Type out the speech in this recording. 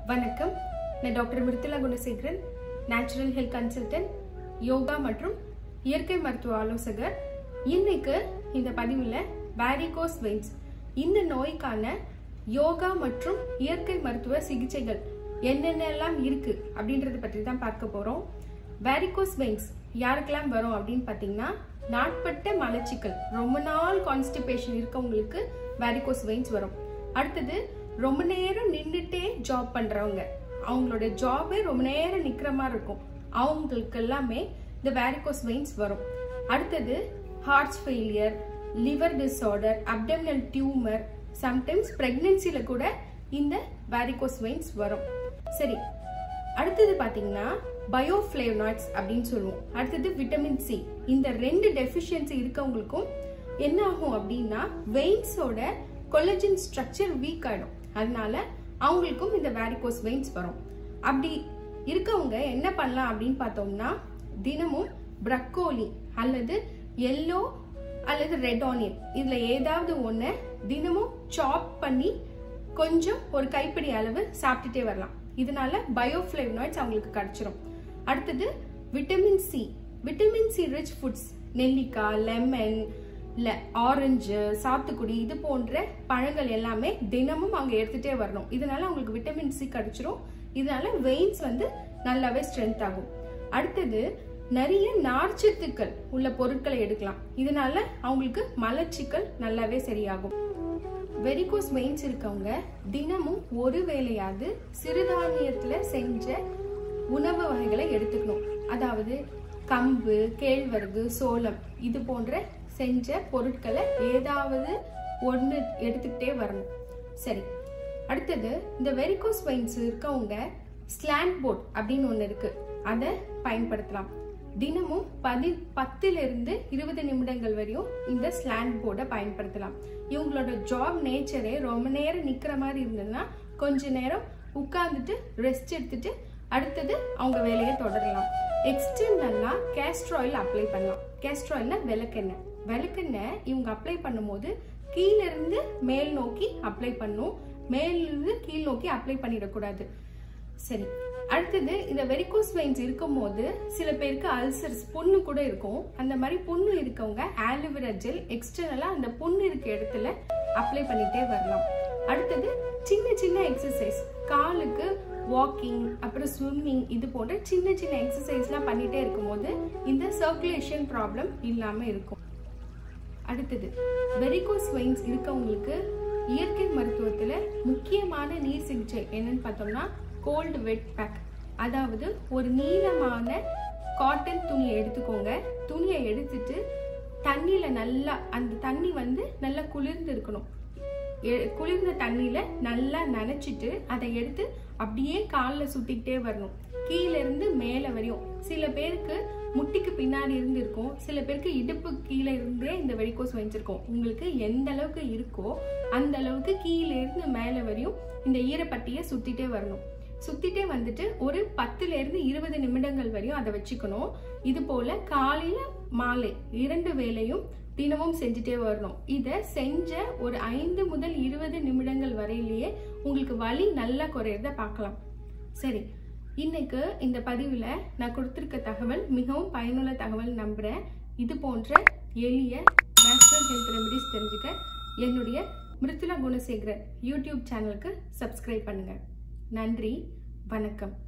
வணக்கம் நான் doctor Mrithula Gunasekaran natural health consultant yoga மற்றும் இயற்கை மருத்துவ ஆலோசகர் இன்னைக்கு இந்த பதிவில் வேரிகோஸ் வெயின்ஸ் இந்த நோய்க்கான யோகா மற்றும் இயற்கை மருத்துவ சிகிச்சைகள் என்னென்னலாம் இருக்கு அப்படின்றத பற்றி தான் பார்க்க போறோம் வேரிகோஸ் வெயின்ஸ் யாருக்கெல்லாம் வரும் அப்படின்னு பார்த்தீங்கன்னா நாட்பட்ட மலச்சிக்கல் ரொம்ப நாள் கான்ஸ்டிபேஷன் இருக்கவங்களுக்கு வேரிகோஸ் வெயின்ஸ் வரும் அடுத்தது ரொம்ப நேரம் நின்றுட்டே ஜாப் பண்றவங்க அவங்களோட ஜாபே ரொம்ப நேரம் நிக்கிற மாதிரி இருக்கும் அவங்களுக்கு எல்லாமே இந்த வேரிகோஸ் வெயின்ஸ் வரும் அடுத்தது heart failure liver disorder abdominal tumor sometimes பிரெக்னன்சில கூட இந்த வேரிகோஸ் வெயின்ஸ் வரும் சரி அடுத்தது பாத்தீங்கன்னா பயோஃப்ளேவனாய்ட்ஸ் அப்படின்னு சொல்லுவோம் அடுத்தது விட்டமின் சி இந்த ரெண்டு டெஃபிஷியன்சி இருக்கவங்களுக்கும் என்ன ஆகும் அப்படின்னா வெயின்ஸோட கொலஜன் ஸ்ட்ரக்சர் வீக் ஆயிடும் அதனால அவங்களுக்கும் இந்த வேரிகோஸ் வெயின்ஸ் வரும் அப்படி இருக்கவங்க என்ன பண்ணலாம் அப்படின்னு பார்த்தோம்னா தினமும் ப்ரக்கோலி அல்லது எல்லோ அல்லது ரெட் ஆனியன் இதுல ஏதாவது ஒன்று தினமும் சாப் பண்ணி கொஞ்சம் ஒரு கைப்பிடி அளவு சாப்பிட்டுட்டே வரலாம் இதனால பயோஃப்ளேவனாய்ட்ஸ் அவங்களுக்கு கிடைச்சிரும் அடுத்தது vitamin C vitamin C rich foods நெல்லிக்காய் லெமன் இல்லை ஆரஞ்சு சாத்துக்குடி இது போன்ற பழங்கள் எல்லாமே தினமும் அவங்க எடுத்துகிட்டே வரணும் இதனால அவங்களுக்கு விட்டமின் சி கிடைச்சிரும் இதனால வெயின்ஸ் வந்து நல்லாவே ஸ்ட்ரென்த் ஆகும் அடுத்தது நிறைய நார்ச்சத்துக்கள் உள்ள பொருட்களை எடுக்கலாம் இதனால அவங்களுக்கு மலச்சிக்கல் நல்லாவே சரியாகும் வெரிகோஸ் வெயின்ஸ் இருக்கவங்க தினமும் ஒரு வேளையாவது சிறுதானியத்துல செஞ்ச உணவு வகைகளை எடுத்துக்கணும் அதாவது கம்பு கேழ்வரகு சோளம் இது போன்ற செஞ்ச பொருட்களை ஏதாவது ஒன்று எடுத்துக்கிட்டே வரணும் சரி அடுத்தது இந்த வெரிகோஸ் வெயின்ஸ் இருக்கவங்க ஸ்லாண்ட் போர்ட் அப்படின்னு ஒன்று இருக்கு அதை பயன்படுத்தலாம் தினமும் பதி பத்திலிருந்து இருபது நிமிடங்கள் வரையும் இந்த ஸ்லாண்ட் போர்டை பயன்படுத்தலாம் இவங்களோட ஜாப் நேச்சரே ரொம்ப நேரம் நிற்கிற மாதிரி இருந்ததுன்னா கொஞ்ச நேரம் உட்கார்ந்துட்டு ரெஸ்ட் எடுத்துட்டு அடுத்தது அவங்க வேலையை தொடரலாம் எக்ஸ்டர்னலா கேஸ்ட்ராயில் அப்ளை பண்ணலாம் கேஸ்ட்ராயில்னா விளக்கெண்ணெய் விளக்கெண்ணெய் இவங்க அப்ளை பண்ணும்போது கீழ இருந்து மேல் நோக்கி அப்ளை பண்ணும் மேலிருந்து கீழ் நோக்கி அப்ளை பண்ணிடக்கூடாது சரி அடுத்தது இந்த வெரிகோஸ் வெயின்ஸ் இருக்கும் போது சில பேருக்கு அல்சர்ஸ் புண்ணு கூட இருக்கும் அந்த மாதிரி புண்ணு இருக்கவங்க ஆலோவேரா ஜெல் எக்ஸ்டர்னலா அந்த புண்ணு இருக்க இடத்துல அப்ளை பண்ணிட்டே வரலாம் அடுத்தது சின்ன சின்ன எக்ஸசைஸ் காலுக்கு வாக்கிங் அப்புறம் ஸ்விம்மிங் இது போன்ற சின்ன சின்ன எக்ஸசைஸ்லாம் பண்ணிட்டே இருக்கும்போது இந்த சர்க்குலேஷன் ப்ராப்ளம் இல்லாம இருக்கும் அடுத்தது வெரிகோஸ் வெயின்ஸ் இருக்கவங்களுக்கு இயற்கை மருத்துவத்துல முக்கியமான நீர் சிகிச்சை என்னன்னு பார்த்தோம்னா கோல்டு வெட் பேக் அதாவது ஒரு நீளமான காட்டன் துணியை எடுத்துக்கோங்க துணியை எடுத்துட்டு தண்ணியில நல்லா அந்த தண்ணி வந்து நல்லா குளிர்ந்து இருக்கணும் குளிர்ந்த தண்ணியில நல்லா நனைச்சிட்டு அதை எடுத்து அப்படியே காலில் சுத்திக்கிட்டே வரணும் கீழே இருந்து மேலே வரையும் சில பேருக்கு முட்டிக்கு பின்னாடி இருந்து இருக்கும் சில பேருக்கு இடுப்பு கீழே இருந்தே இந்த வெடிக்கோஸ் வச்சிருக்கோம் உங்களுக்கு எந்த அளவுக்கு இருக்கோ அந்த அளவுக்கு கீழே இருந்து மேலே வரையும் இந்த ஈரப்பட்டியை சுத்திட்டே வரணும் சுத்திட்டே வந்துட்டு ஒரு பத்துல இருந்து இருபது நிமிடங்கள் வரையும் அதை வச்சுக்கணும் இது போல காலையில மாலை இரண்டு வேளையும் தினமும் செஞ்சுட்டே வரணும் இதை செஞ்ச ஒரு ஐந்து முதல் இருபது நிமிடங்கள் வரையிலேயே உங்களுக்கு வலி நல்லா குறையறத பார்க்கலாம் சரி இன்னைக்கு இந்த பதிவில் நான் கொடுத்துருக்க தகவல் மிகவும் பயனுள்ள தகவல் நம்புகிறேன் இது போன்ற எளிய நேச்சுரல் ஹெல்த் ரெமெடிஸ் தெரிஞ்சுக்க என்னுடைய மிருத்துலா குணசேகரன் யூடியூப் சேனலுக்கு சப்ஸ்கிரைப் பண்ணுங்கள் நன்றி வணக்கம்